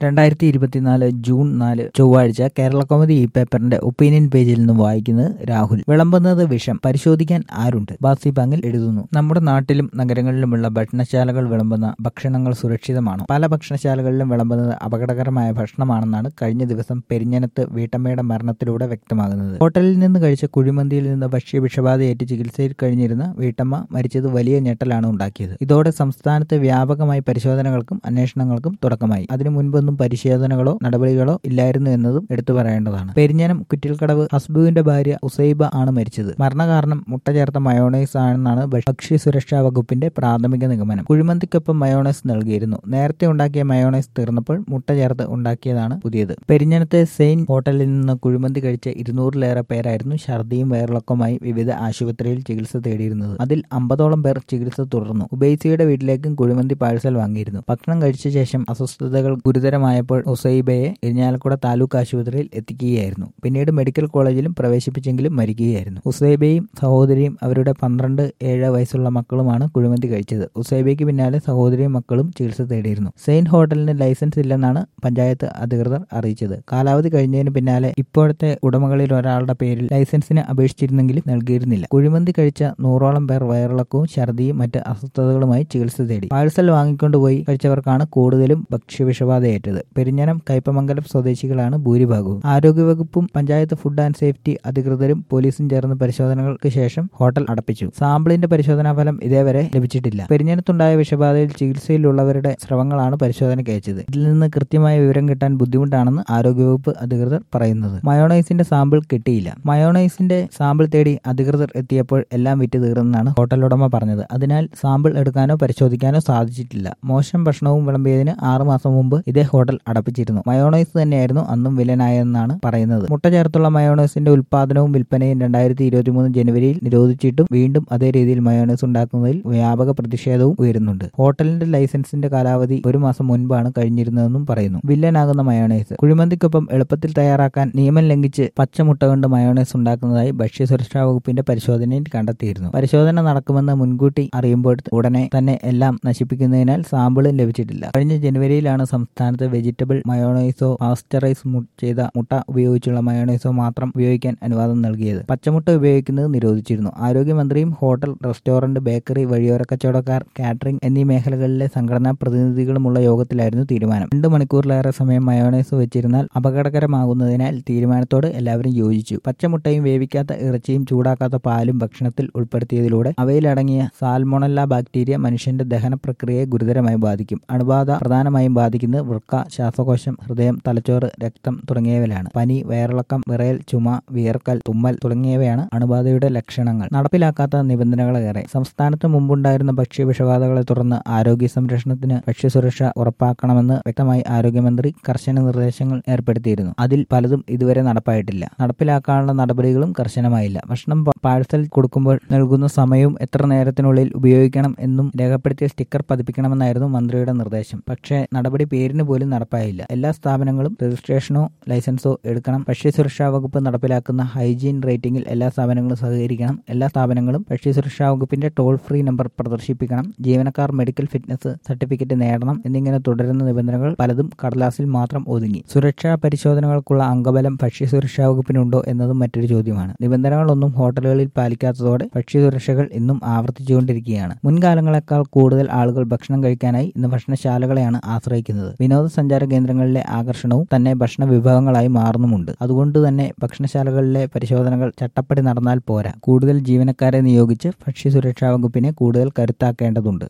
രണ്ടായിരത്തി ഇരുപത്തിനാല് ജൂൺ നാല് ചൊവ്വാഴ്ച കേരള കോമഡി ഈ പേപ്പറിന്റെ ഒപ്പീനിയൻ പേജിൽ നിന്നും വായിക്കുന്നത് രാഹുൽ വിളമ്പുന്നത് വിഷം പരിശോധിക്കാൻ ആരുണ്ട് ബാസി ബാങ്ങിൽ എഴുതുന്നു നമ്മുടെ നാട്ടിലും നഗരങ്ങളിലുമുള്ള ഭക്ഷണശാലകൾ വിളമ്പുന്ന ഭക്ഷണങ്ങൾ സുരക്ഷിതമാണോ പല ഭക്ഷണശാലകളിലും വിളമ്പുന്നത് അപകടകരമായ ഭക്ഷണമാണെന്നാണ് കഴിഞ്ഞ ദിവസം പെരിഞ്ഞനത്ത് വീട്ടമ്മയുടെ മരണത്തിലൂടെ വ്യക്തമാകുന്നത് ഹോട്ടലിൽ നിന്ന് കഴിച്ച കുഴിമന്തിയിൽ നിന്ന് ഭക്ഷ്യ വിഷബാധയേറ്റ് ചികിത്സയിൽ കഴിഞ്ഞിരുന്ന വീട്ടമ്മ മരിച്ചത് വലിയ ഞെട്ടലാണ് ഉണ്ടാക്കിയത് ഇതോടെ സംസ്ഥാനത്ത് വ്യാപകമായി പരിശോധനകൾക്കും അന്വേഷണങ്ങൾക്കും തുടക്കമായി അതിനു മുൻപൊന്നും പരിശോധനകളോ നടപടികളോ ഇല്ലായിരുന്നു എന്നതും എടുത്തു പറയേണ്ടതാണ് പെരിഞ്ഞനം കുറ്റിൽക്കടവ് ഹസ്ബുവിന്റെ ഭാര്യ ഉസൈബ ആണ് മരിച്ചത് മരണകാരണം മുട്ട ചേർത്ത മയോണൈസ് ആണെന്നാണ് ഭക്ഷ്യ സുരക്ഷാ വകുപ്പിന്റെ പ്രാഥമിക നിഗമനം കുഴിമന്തിക്കൊപ്പം മയോണൈസ് നൽകിയിരുന്നു നേരത്തെ ഉണ്ടാക്കിയ മയോണൈസ് തീർന്നപ്പോൾ മുട്ട ചേർത്ത് ഉണ്ടാക്കിയതാണ് പുതിയത് പെരിഞ്ഞനത്തെ സെയിൻ ഹോട്ടലിൽ നിന്ന് കുഴിമന്തി കഴിച്ച ഇരുന്നൂറിലേറെ പേരായിരുന്നു ഛർദിയും വയറിളക്കവുമായി വിവിധ ആശുപത്രിയിൽ ചികിത്സ തേടിയിരുന്നത് അതിൽ അമ്പതോളം പേർ ചികിത്സ തുടർന്നു ഉബൈസിയുടെ വീട്ടിലേക്കും കുഴിമന്തി പാഴ്സൽ വാങ്ങിയിരുന്നു ഭക്ഷണം കഴിച്ച ശേഷം അസ്വസ്ഥതകൾ ഗുരുതരമായപ്പോൾ ഉസൈബയെ ഇരിഞ്ഞാലക്കുട താലൂക്ക് ആശുപത്രിയിൽ എത്തിക്കുകയായിരുന്നു പിന്നീട് മെഡിക്കൽ കോളേജിലും പ്രവേശിപ്പിച്ചെങ്കിലും മരിക്കുകയായിരുന്നു ഉസൈബയും സഹോദരിയും അവരുടെ പന്ത്രണ്ട് ഏഴ് വയസ്സുള്ള മക്കളുമാണ് കുഴിമന്തി കഴിച്ചത് ഉസൈബയ്ക്ക് പിന്നാലെ സഹോദരിയും മക്കളും ചികിത്സ തേടിയിരുന്നു സെയിൻ ഹോട്ടലിന് ലൈസൻസ് ഇല്ലെന്നാണ് പഞ്ചായത്ത് അധികൃതർ അറിയിച്ചത് കാലാവധി കഴിഞ്ഞതിന് പിന്നാലെ ഇപ്പോഴത്തെ ഉടമകളിൽ ഒരാളുടെ പേരിൽ ലൈസൻസിന് അപേക്ഷിച്ചിരുന്നെങ്കിലും നൽകിയിരുന്നില്ല കുഴിമന്തി കഴിച്ച നൂറോളം പേർ വയറിളക്കവും ഛർദിയും മറ്റ് അസ്വസ്ഥതകളുമായി ചികിത്സ തേടി പാഴ്സൽ വാങ്ങിക്കൊണ്ടുപോയി കഴിച്ചവർക്കാണ് കൂടുതലും ഭക്ഷ്യവിഷബാധയേറ്റത് പെരിഞ്ഞനം കയ്പമംഗലം സ്വദേശികളാണ് ഭൂരിഭാഗവും ആരോഗ്യവകുപ്പും പഞ്ചായത്ത് ഫുഡ് ആൻഡ് സേഫ്റ്റി അധികൃതരും പോലീസും ചേർന്ന് പരിശോധനകൾക്ക് ശേഷം ഹോട്ടൽ അടപ്പിച്ചു സാമ്പിളിന്റെ പരിശോധനാ ഫലം ഇതേവരെ ലഭിച്ചിട്ടില്ല പെരിഞ്ഞനത്തുണ്ടായ വിഷബാധയിൽ ചികിത്സയിലുള്ളവരുടെ സ്രവങ്ങളാണ് പരിശോധനയ്ക്ക് അയച്ചത് ഇതിൽ നിന്ന് കൃത്യമായ വിവരം കിട്ടാൻ ബുദ്ധിമുട്ടാണെന്ന് ആരോഗ്യവകുപ്പ് അധികൃതർ പറയുന്നത് മയോണൈസിന്റെ സാമ്പിൾ കിട്ടിയില്ല മയോണൈസിന്റെ സാമ്പിൾ തേടി അധികൃതർ എത്തിയപ്പോൾ എല്ലാം വിറ്റ് തീർന്നെന്നാണ് ഹോട്ടൽ ഉടമ പറഞ്ഞത് അതിനാൽ സാമ്പിൾ എടുക്കാനോ പരിശോധിക്കാനോ സാധിച്ചിട്ടില്ല മോശം ഭക്ഷണവും വിളമ്പിയതിന് ആറു മാസം മുമ്പ് ഇതേ ഹോട്ടൽ അടപ്പിച്ചിരുന്നു മയോണൈസ് തന്നെയായിരുന്നു അന്നും വിലനായെന്നാണ് പറയുന്നത് മുട്ട ചേർത്തുള്ള മയോണൈസിന്റെ ഉൽപാദനവും വിൽപ്പനയും രണ്ടായിരത്തി ഇരുപത്തിമൂന്ന് ജനുവരിയിൽ നിരോധിച്ചിട്ടും വീണ്ടും അതേ രീതിയിൽ മയോണൈസ് ഉണ്ടാക്കുന്നതിൽ വ്യാപക പ്രതിഷേധവും ഉയരുന്നുണ്ട് ഹോട്ടലിന്റെ ലൈസൻസിന്റെ കാലാവധി ഒരു മാസം മുൻപാണ് കഴിഞ്ഞിരുന്നതെന്നും പറയുന്നു വില്ലനാകുന്ന മയോണൈസ് കുഴിമന്തിക്കൊപ്പം എളുപ്പത്തിൽ തയ്യാറാക്കാൻ നിയമം ലംഘിച്ച് പച്ചമുട്ട കൊണ്ട് മയോണൈസ് ഉണ്ടാക്കുന്നതായി ഭക്ഷ്യസുരക്ഷാ വകുപ്പിന്റെ പരിശോധനയിൽ കണ്ടെത്തിയിരുന്നു പരിശോധന നടക്കുമെന്ന് മുൻകൂട്ടി അറിയുമ്പോൾ ഉടനെ തന്നെ എല്ലാം നശിപ്പിക്കുന്നതിനാൽ സാമ്പിളും ലഭിച്ചിട്ടില്ല കഴിഞ്ഞ ജനുവരിയിലാണ് സംസ്ഥാനത്ത് വെജിറ്റബിൾ മയോണൈസോ പാസ്റ്ററൈസ് ചെയ്ത മുട്ട ഉപയോഗിച്ചുള്ള മയോണൈസോ മാത്രം ഉപയോഗിക്കാൻ അനുവാദം നൽകിയത് പച്ചമുട്ട ഉപയോഗിക്കുന്നത് നിരോധിച്ചിരുന്നു ആരോഗ്യമന്ത്രിയും ഹോട്ടൽ റെസ്റ്റോറന്റ് ബേക്കറി വഴിയോര കച്ചവടക്കാർ കാറ്ററിംഗ് എന്നീ മേഖലകളിലെ സംഘടനാ പ്രതിനിധികളുമുള്ള യോഗത്തിലായിരുന്നു തീരുമാനം രണ്ട് മണിക്കൂറിലേറെ സമയം മയോണൈസ് വെച്ചിരുന്നാൽ അപകടകരമാകുന്നതിനാൽ തീരുമാനത്തോട് എല്ലാവരും യോജിച്ചു പച്ചമുട്ടയും വേവിക്കാത്ത ഇറച്ചിയും ചൂടാക്കാത്ത പാലും ഭക്ഷണത്തിൽ ഉൾപ്പെടുത്തിയതിലൂടെ അവയിലടങ്ങിയ സാൽമോണല്ല ബാക്ടീരിയ മനുഷ്യന്റെ ദഹന പ്രക്രിയയെ ഗുരുതരമായി ബാധിക്കും അണുബാധ പ്രധാനമായും ബാധിക്കുന്നത് വൃക്ക ശ്വാസകോശം ഹൃദയം തലച്ചോറ് രക്തം തുടങ്ങിയവയിലാണ് പനി വയറിളക്കം വിറയൽ ചുമ വിയർക്കൽ തുമ്മൽ തുടങ്ങിയവയാണ് അണുബാധയുടെ ലക്ഷണങ്ങൾ നടപ്പിലാക്കാത്ത നിബന്ധനകളേറെ സംസ്ഥാനത്ത് മുമ്പുണ്ടായിരുന്ന ഭക്ഷ്യ വിഷബാധകളെ തുടർന്ന് ആരോഗ്യ സംരക്ഷണത്തിന് ഭക്ഷ്യസുരക്ഷ ഉറപ്പാക്കണമെന്ന് വ്യക്തമായി ആരോഗ്യമന്ത്രി കർശന നിർദ്ദേശങ്ങൾ ഏർപ്പെടുത്തിയിരുന്നു അതിൽ പലതും ഇതുവരെ നടപ്പായിട്ടില്ല നടപ്പിലാക്കാനുള്ള നടപടികളും കർശനമായില്ല ഭക്ഷണം പാഴ്സൽ കൊടുക്കുമ്പോൾ നൽകുന്ന സമയവും എത്ര നേരത്തിനുള്ളിൽ ഉപയോഗിക്കണം എന്നും രേഖപ്പെടുത്തിയ സ്റ്റിക്കർ പതിപ്പിക്കണമെന്നായിരുന്നു മന്ത്രിയുടെ നിർദ്ദേശം പക്ഷേ നടപടി പേരിന് പോലും നടപ്പായില്ല എല്ലാ സ്ഥാപനങ്ങളും രജിസ്ട്രേഷനോ ലൈസൻസോ എടുക്കണം ഭക്ഷ്യസുരക്ഷാ വകുപ്പ് നടപ്പിലാക്കുന്ന ഹൈജീൻ റേറ്റിംഗിൽ എല്ലാ സ്ഥാപനങ്ങളും സഹകരിക്കണം എല്ലാ സ്ഥാപനങ്ങളും ഭക്ഷ്യസുരക്ഷാ വകുപ്പിന്റെ ടോൾ ഫ്രീ നമ്പർ പ്രദർശിപ്പിക്കണം ജീവനക്കാർ മെഡിക്കൽ ഫിറ്റ്നസ് സർട്ടിഫിക്കറ്റ് നേടണം എന്നിങ്ങനെ തുടരുന്ന നിബന്ധനകൾ പലതും കടലാസിൽ മാത്രം ഒതുങ്ങി സുരക്ഷാ പരിശോധനകൾക്കുള്ള അംഗബലം ഭക്ഷ്യസുരക്ഷാ വകുപ്പിനുണ്ടോ എന്നതും മറ്റൊരു ചോദ്യമാണ് നിബന്ധനകളൊന്നും ഹോട്ടലുകളിൽ പാലിക്കാത്തതോടെ ഭക്ഷ്യസുരക്ഷകൾ ഇന്നും ആവർത്തിച്ചുകൊണ്ടിരിക്കുകയാണ് മുൻകാലങ്ങളെക്കാൾ കൂടുതൽ ആളുകൾ ഭക്ഷണം കഴിക്കാനായി ഇന്ന് ഭക്ഷണശാലകളെയാണ് ആശ്രയിക്കുന്നത് വിനോദസഞ്ചാര കേന്ദ്രങ്ങളിലെ ആകർഷണവും തന്നെ ഭക്ഷണ വിഭവങ്ങളായി മാറുന്നുമുണ്ട് അതുകൊണ്ട് തന്നെ ഭക്ഷണശാലകളിലെ പരിശോധനകൾ ചട്ടപ്പടി നടന്നാൽ പോരാ കൂടുതൽ ജീവനക്കാരെ നിയോഗിച്ച് ഭക്ഷ്യസുരക്ഷാ വകുപ്പിനെ കൂടുതൽ കരുത്താക്കേണ്ടതുണ്ട്